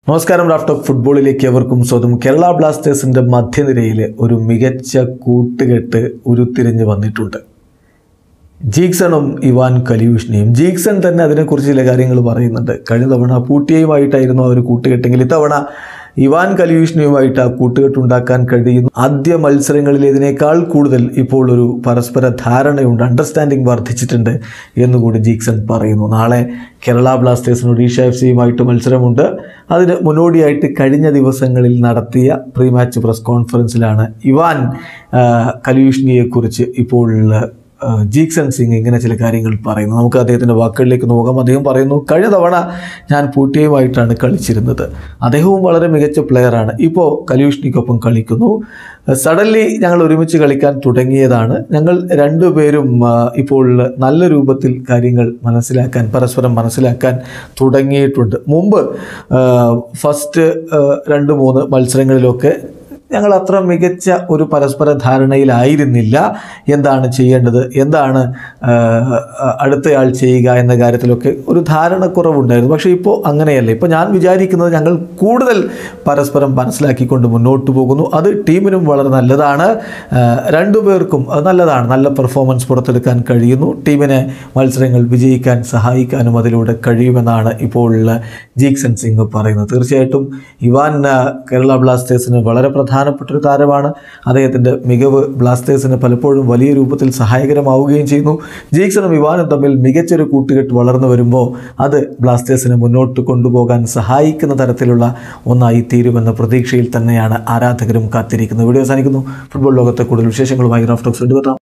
നമസ്കാരം റാഫ്റ്റോക്ക് ഫുട്ബോളിലേക്ക് എവർക്കും സ്വന്തം കേരള ബ്ലാസ്റ്റേഴ്സിന്റെ മധ്യനിരയിൽ ഒരു മികച്ച കൂട്ടുകെട്ട് ഉരുത്തിരിഞ്ഞ് വന്നിട്ടുണ്ട് ജീക്സണും ഇവാൻ കലിയൂഷ്ണിയും ജീക്സൺ തന്നെ അതിനെക്കുറിച്ച് ചില കാര്യങ്ങൾ പറയുന്നുണ്ട് കഴിഞ്ഞ തവണ പൂട്ടിയയുമായിട്ടായിരുന്നു ആ ഒരു കൂട്ടുകെട്ടെങ്കിൽ ഇത്തവണ ഇവാൻ കലിയൂഷ്ണിയുമായിട്ട് ആ കൂട്ടുകെട്ടുണ്ടാക്കാൻ കഴിയുന്നു ആദ്യ മത്സരങ്ങളിലേതിനേക്കാൾ കൂടുതൽ ഇപ്പോൾ ഒരു പരസ്പര ധാരണയുണ്ട് അണ്ടർസ്റ്റാൻഡിംഗ് വർദ്ധിച്ചിട്ടുണ്ട് എന്നുകൂടി ജീക്സൺ പറയുന്നു നാളെ കേരള ബ്ലാസ്റ്റേഴ്സിന് ഒഡീഷ എഫ് സിയുമായിട്ട് മത്സരമുണ്ട് അതിന് മുന്നോടിയായിട്ട് കഴിഞ്ഞ ദിവസങ്ങളിൽ നടത്തിയ പ്രീ മാച്ച് പ്രസ് കോൺഫറൻസിലാണ് ഇവാൻ ആ, കലിയൂഷ്ണിയെക്കുറിച്ച് ഇപ്പോൾ ആ, ജീക്സൺ സിംഗ് ഇങ്ങനെ ചില കാര്യങ്ങൾ പറയുന്നു നമുക്ക് അദ്ദേഹത്തിൻ്റെ വാക്കുകളിലേക്ക് നോക്കാം അദ്ദേഹം പറയുന്നു കഴിഞ്ഞ തവണ ഞാൻ പൂട്ടിയുമായിട്ടാണ് കളിച്ചിരുന്നത് അദ്ദേഹവും വളരെ മികച്ച പ്ലെയറാണ് ഇപ്പോൾ കലൂഷ്ണിക്കൊപ്പം കളിക്കുന്നു സഡൻലി ഞങ്ങൾ ഒരുമിച്ച് കളിക്കാൻ തുടങ്ങിയതാണ് ഞങ്ങൾ രണ്ടുപേരും ആ, ഇപ്പോൾ നല്ല രൂപത്തിൽ കാര്യങ്ങൾ മനസ്സിലാക്കാൻ പരസ്പരം മനസ്സിലാക്കാൻ തുടങ്ങിയിട്ടുണ്ട് മുമ്പ് ആ, ഫസ്റ്റ് ആ, രണ്ട് മൂന്ന് മത്സരങ്ങളിലൊക്കെ ഞങ്ങൾ അത്ര മികച്ച ഒരു പരസ്പര ധാരണയിലായിരുന്നില്ല എന്താണ് ചെയ്യേണ്ടത് എന്താണ് ആ, അടുത്തയാൾ ചെയ്യുക എന്ന കാര്യത്തിലൊക്കെ ഒരു ധാരണക്കുറവുണ്ടായിരുന്നു പക്ഷേ ഇപ്പോൾ അങ്ങനെയല്ല ഇപ്പോൾ ഞാൻ വിചാരിക്കുന്നത് ഞങ്ങൾ കൂടുതൽ പരസ്പരം മനസ്സിലാക്കിക്കൊണ്ട് മുന്നോട്ട് പോകുന്നു അത് ടീമിനും വളരെ നല്ലതാണ് ആ, രണ്ടുപേർക്കും അത് നല്ലതാണ് നല്ല പെർഫോമൻസ് പുറത്തെടുക്കാൻ കഴിയുന്നു ടീമിനെ മത്സരങ്ങൾ വിജയിക്കാൻ സഹായിക്കാനും അതിലൂടെ കഴിയുമെന്നാണ് ഇപ്പോൾ ജീക്സൺ സിംഗ് പറയുന്നത് തീർച്ചയായിട്ടും ഇവാൻ ആ, കേരള ബ്ലാസ്റ്റേഴ്സിന് വളരെ പ്രധാനപ്പെട്ട ഒരു താരമാണ് അദ്ദേഹത്തിൻ്റെ മികവ് ബ്ലാസ്റ്റേഴ്സിന് പലപ്പോഴും വലിയ രൂപത്തിൽ സഹായകരമാവുകയും ചെയ്യുന്നു ജീക്സണും ഇവാനും തമ്മിൽ മികച്ചൊരു കൂട്ടുകെട്ട് വളർന്നു വരുമ്പോൾ അത് ബ്ലാസ്റ്റേഴ്സിനെ മുന്നോട്ട് കൊണ്ടുപോകാൻ സഹായിക്കുന്ന തരത്തിലുള്ള ഒന്നായി തീരുമെന്ന പ്രതീക്ഷയിൽ തന്നെയാണ് ആരാധകരും കാത്തിരിക്കുന്നത് വീഡിയോ അവസാനിക്കുന്നു ഫുട്ബോൾ ലോകത്തെ കൂടുതൽ വിശേഷങ്ങളുമായി റാഫ്റ്റോക്സ് കൊണ്ടുവരാം